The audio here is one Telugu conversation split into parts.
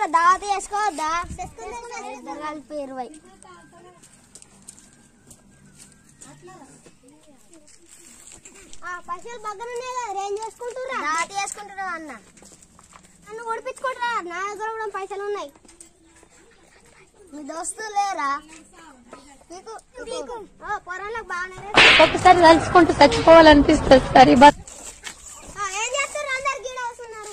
దావత చేసుకోవద్దా ఇద్దరు కలిపి ఇరవై ఆ, పైసలు బగ్గన ఉన్నాయి కదా ఏం చేసుకుంటురా దావత చేసుకుంటున్నా అన్న నన్ను ఓడిపించుకుంటురా నా దగ్గర కూడా పైసలు ఉన్నాయి మీ దోస్తులు లేరా మీకు మీకు పొరాలకు బాగానే ఒక్కొక్కసారి తలుచుకుంటూ చచ్చిపోవాలనిపిస్తుంది సార్ ఈ బతు ఆ, ఏం చేస్తారు అందరు గీడ వస్తున్నారు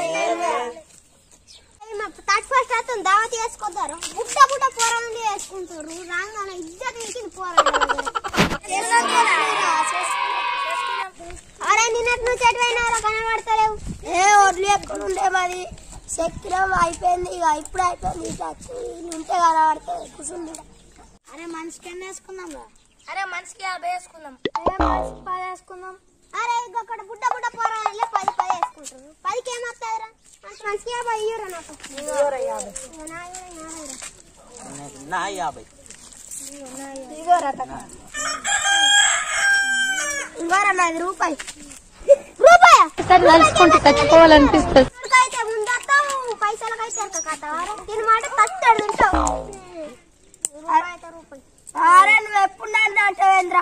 థర్డ్ ఫస్ట్ అవుతుంది దావత్ చేసుకుంటారు బుట్ట బుట్ట పోరాలు చేసుకుంటారు రాగానే ఇద్దరు ఇంటికి పోరాడు అరే నిన్నటి నుంచి ఎటువైనారో కనబడతలేవు ఏ ఒడ్లు ఎప్పుడు ఉండే మరి శక్తిరం అయిపోయింది ఇక ఇప్పుడు అయిపోయింది ఇక ఉంటే కనబడుతుంది కూర్చుంది అరే మనిషికి ఎన్ని వేసుకుందాం రా అరే మనిషికి యాభై వేసుకుందాం అరే మనిషికి పది వేసుకుందాం అరే ఇంకొకటి బుట్ట బుట్ట పోరాలే పది పది వేసుకుంటారు పదికి ఏమవుతుంది రా మనిషికి యాభై ఇయ్యరా నాకు యాభై ఇగో నా కూడా యాభై రా. నా యాభై ఇగోరా ఇగోరా నాది రూపాయి రూపాయ ఒక్కొక్కసారి తలుచుకుంటూ చచ్చిపోవాలనిపిస్తుంది అయితే ముందొస్తావు పైసలకైతే కథ దీని మాట తట్టాడు తింటావు రూపాయి అయితే రూపాయి అరే నువ్వు ఎప్పుడు నన్ను అంటావేంద్రా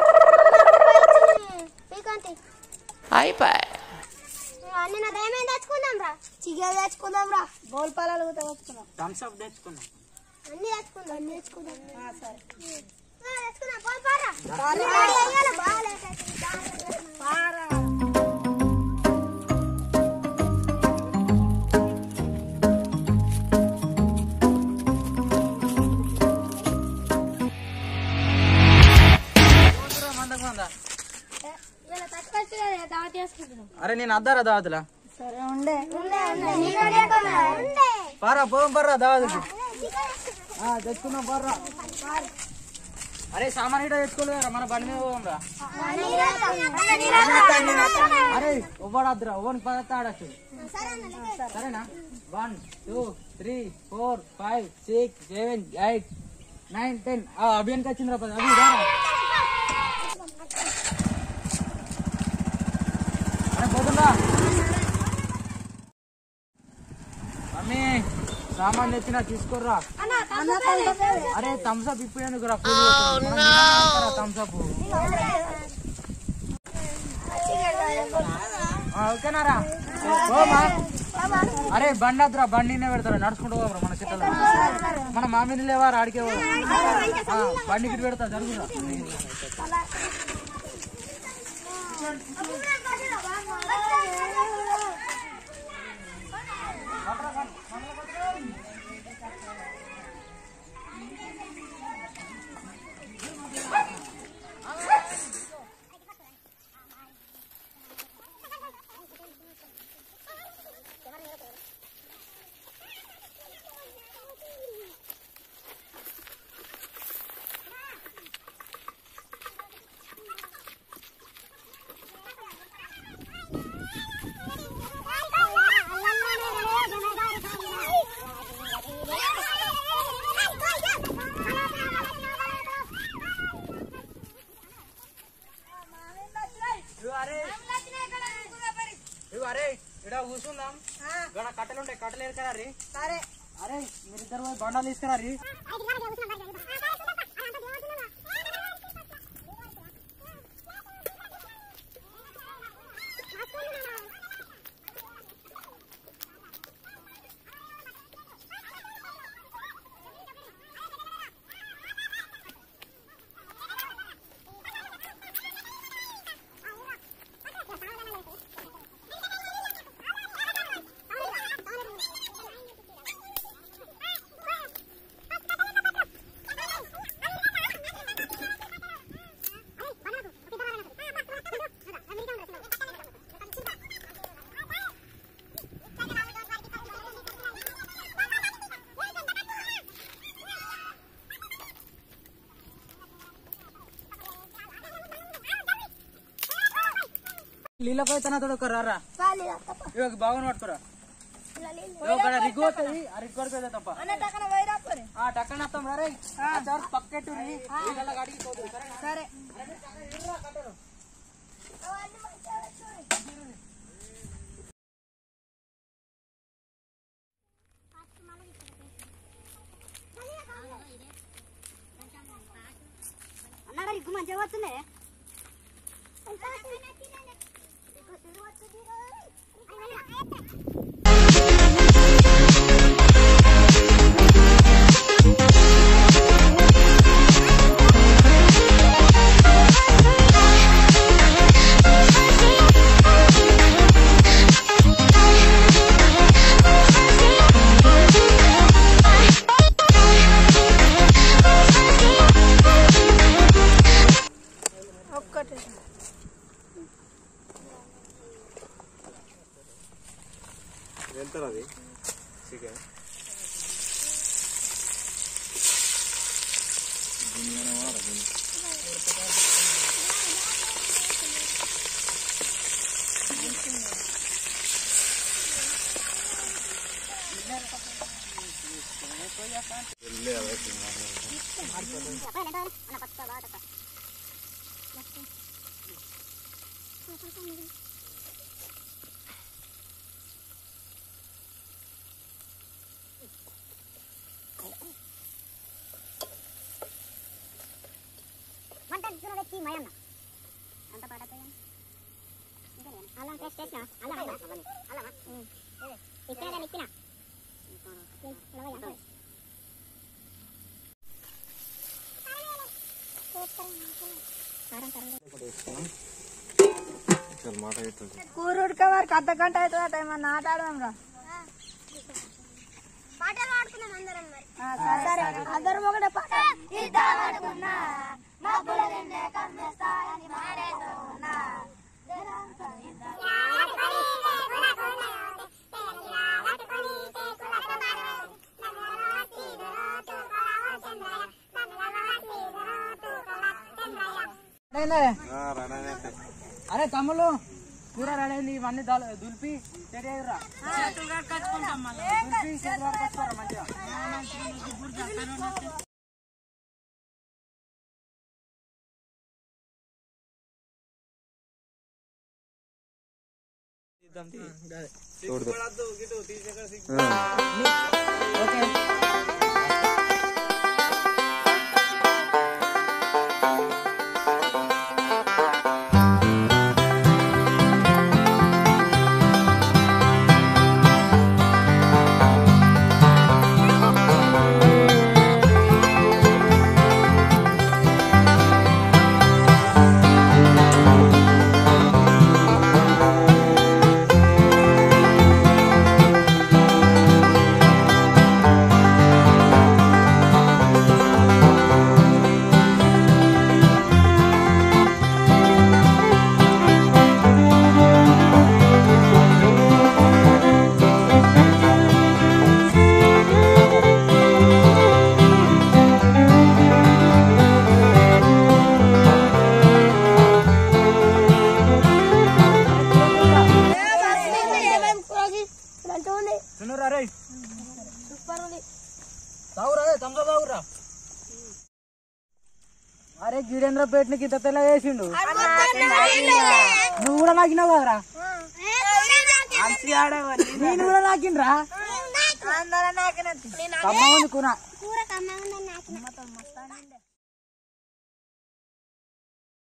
పీకంతి అయిపోయి అన్ని నా దయమేం తెచ్చుకుందాం రా చిగా తెచ్చుకుందాం రా బోల్ పాలాలు కూడా తెచ్చుకుందాం థమ్స్ అప్ తెచ్చుకున్నాం అన్ని తెచ్చుకుందాం అన్ని తెచ్చుకుందాం సరే ఆ, తెచ్చుకుందాం పోయి పారా అయ్యాల బాగా లేట్ అవుతుంది. పారా వీళ్ళ తక్కువ దావా చేసుకుంటున్నాం అరే నేను అద్దారా దావతులా సరే ఉండే ఉండే పారా పోదాం పర్రా దావతుకి తెచ్చుకుందాం పర్రా అరే సామాన్ ఇట తెచ్చుకోలేదురా మన బండి మీద పోదాం రా అరే ఒవ్వడద్దురా ఒవ్వని పదత్త ఆడచ్చు సరేనా one two three four five six seven eight nine ten అభియాన్కి వచ్చిందిరా పది అభి రారా అరే పోతుందా మమ్మీ సామాన్ తెచ్చినా తీసుకోర్రా అరే థమ్స్ అప్ ఇప్పుడు ఎందుకు రా థమ్స్ అప్ ఓకేనారా పోమా అరే బండి వద్దురా బండినే పెడతారా నడుచుకుంటూ పోరా మన చెట్ల మన మామిడి లేవారా ఆడికే పోదాం. ఆ, బండి గిట్ పెడతా జరుగురా ఇగో అరే ఇక్కడ కూర్చుందాం ఇక్కడ కట్టెలు ఉంటాయి కట్టెలు ఎరకరా రీ సరే అరే మీరిద్దరు పోయి బండాలు తీసుకురా రీ నీళ్ళపై తన తోడు రారా ఇವಾಗ బాగుని పట్టుకురా ఇక్కడ రిగ్గు వస్తుంది ఆ రిగ్గు వరకు తప్ప ఆ టక్కన వస్తాం రా రే పక్కెట్టు నీళ్ళ అడిగి పోతుంది సరేనా సరే మనకి రిగ్గు మంచిగా వస్తున్నాయి ఒక్కటి ఎంత అది చికెన్ వంట అంటున్న వ్యక్తి మయన్న అంత పాట అల్లం టేస్ట్ చేసిన అల్లం అల్లమా ఇక్కడ దాన్ని ఇచ్చిన చాలా మాట అవుతుంది కూర ఉడక వరకు అర్ధ గంట అవుతుంది ఏమన్నా ఆట ఆడదాం రా పాటలు పాడుకున్నాం అందరం మరి సరే అందరం ఒకటే పాట రానైతే అరే తమ్ముళ్ళు కూర రెడీ అయింది ఇవన్నీ దాల్- దులిపి రెడీ అయ్యారా దులిపి చేతులు కడుక్కొచ్చుకోరా మంచిగా చూడదు ఓకే తినురా రే సూపర్ ఉంది తాగురా రే తమ్ముడు తాగురా అరే గిడేంద్ర పేటని కింద తెల్ల వేసిండు నువ్వు కూడా నాకినావు కదరా నేను కూడా నాకిండ్రా అందరం నాకినట్టు కమ్మ ఉంది కూర కూర కమ్మగా ఉందని నాకు